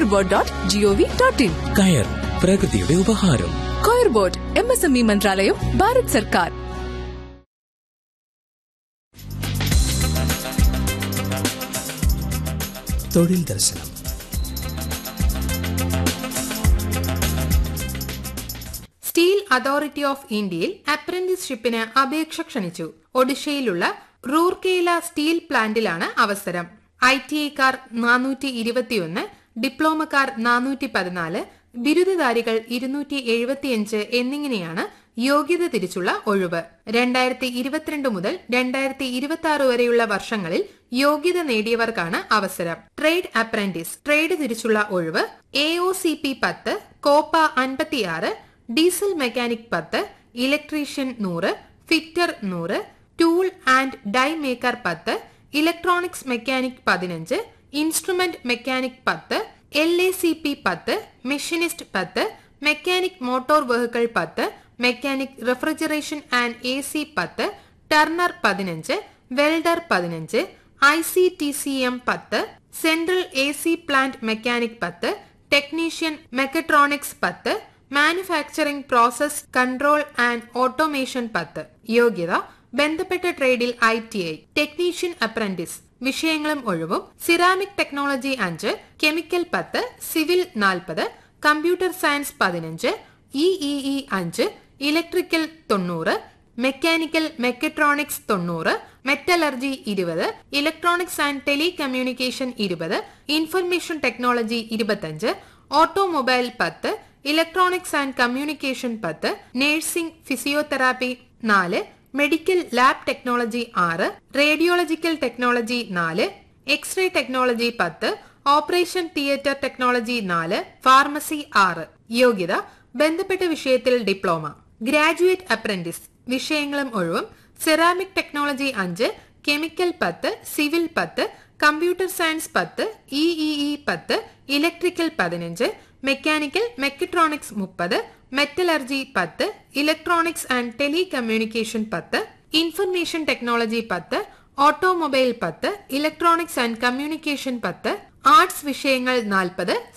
board dot gov dot in കയർ പ്രകൃതിയുടെ ഉപഹാരം coir board M S M E മന്ത്രാലയം ഭാരത് സർക്കാർ തൊഴിൽ ദർശനം സ്റ്റീൽ അതോറിറ്റി ഓഫ് ഇന്ത്യയിൽ അപ്രന്റീസ്ഷിപ്പിന് അപേക്ഷ ക്ഷണിച്ചു ഒഡീഷയിലുള്ള റൂർക്കേല സ്റ്റീൽ പ്ലാന്റിലാണ് അവസരം ഐ ടി ഐക്കാർ നാനൂറ്റി ഇരുപത്തിയൊന്ന് ഡിപ്ലോമക്കാർ നാനൂറ്റി പതിനാല് ബിരുദധാരികൾ ഇരുന്നൂറ്റി എഴുപത്തിയഞ്ച് എന്നിങ്ങനെയാണ് യോഗ്യത തിരിച്ചുള്ള ഒഴിവ് രണ്ടായിരത്തി ഇരുപത്തിരണ്ട് മുതൽ രണ്ടായിരത്തി ഇരുപത്തി ആറ് വരെയുള്ള വർഷങ്ങളിൽ യോഗ്യത നേടിയവർക്കാണ് അവസരം ട്രേഡ് അപ്രന്റീസ് ട്രേഡ് തിരിച്ചുള്ള ഒഴിവ് എ ഒ സി പി പത്ത് കോപ്പ അൻപത്തിയാറ് ഡീസൽ മെക്കാനിക് പത്ത് ഇലക്ട്രീഷ്യൻ നൂറ് ഫിറ്റർ നൂറ് ടൂൾ ആൻഡ് ഡൈ മേക്കർ പത്ത് ഇലക്ട്രോണിക്സ് മെക്കാനിക് പതിനഞ്ച് ഇൻസ്ട്രുമെന്റ് മെക്കാനിക് പത്ത് എൽ എ സി പി പത്ത് മെഷീനിസ്റ്റ് പത്ത് മെക്കാനിക് മോട്ടോർ വെഹിക്കിൾ പത്ത് mechanic refrigeration and A C പത്ത് ടർണർ പതിനഞ്ച് വെൽഡർ പതിനഞ്ച് I C T S M പത്ത് central A C plant mechanic പത്ത് ടെക്നീഷ്യൻ മെക്കട്രോണിക്സ് പത്ത് manufacturing process control and automation പത്ത് യോഗ്യത ബന്ധപ്പെട്ട ട്രേഡിൽ I T I technician apprentice വിഷയങ്ങളും ഒഴിവും സിറാമിക് ടെക്നോളജി അഞ്ച് കെമിക്കൽ പത്ത് സിവിൽ നാൽപ്പത് കമ്പ്യൂട്ടർ സയൻസ് പതിനഞ്ച് ഇ ഇ ഇ അഞ്ച് ഇലക്ട്രിക്കൽ തൊണ്ണൂറ് മെക്കാനിക്കൽ മെക്കട്രോണിക്സ് തൊണ്ണൂറ് മെറ്റലർജി ഇരുപത് ഇലക്ട്രോണിക്സ് ആൻഡ് ടെലികമ്മ്യൂണിക്കേഷൻ ഇരുപത് ഇൻഫർമേഷൻ ടെക്നോളജി ഇരുപത്തഞ്ച് ഓട്ടോമൊബൈൽ പത്ത് ഇലക്ട്രോണിക്സ് ആൻഡ് കമ്മ്യൂണിക്കേഷൻ പത്ത് നഴ്സിംഗ് ഫിസിയോതെറാപ്പി നാല് മെഡിക്കൽ ലാബ് ടെക്നോളജി ആറ് റേഡിയോളജിക്കൽ ടെക്നോളജി നാല് എക്സ്റേ ടെക്നോളജി പത്ത് ഓപ്പറേഷൻ തിയേറ്റർ ടെക്നോളജി നാല് ഫാർമസി ആറ് യോഗ്യത ബന്ധപ്പെട്ട വിഷയത്തിൽ ഡിപ്ലോമ ഗ്രാജുവേറ്റ് അപ്രന്റീസ് വിഷയങ്ങളും ഒഴിവും സെറാമിക് ടെക്നോളജി അഞ്ച് കെമിക്കൽ പത്ത് സിവിൽ പത്ത് കമ്പ്യൂട്ടർ സയൻസ് പത്ത് ഇ ഇ ഇ പത്ത് ഇലക്ട്രിക്കൽ പതിനഞ്ച് മെക്കാനിക്കൽ മെക്കട്രോണിക്സ് മുപ്പത് മെറ്റലർജി പത്ത് ഇലക്ട്രോണിക്സ് ആൻഡ് ടെലികമ്മ്യൂണിക്കേഷൻ പത്ത് ഇൻഫർമേഷൻ ടെക്നോളജി പത്ത് ഓട്ടോമൊബൈൽ പത്ത് ഇലക്ട്രോണിക്സ് ആൻഡ് കമ്മ്യൂണിക്കേഷൻ പത്ത് ആർട്സ് വിഷയങ്ങൾ നാൽപ്പത്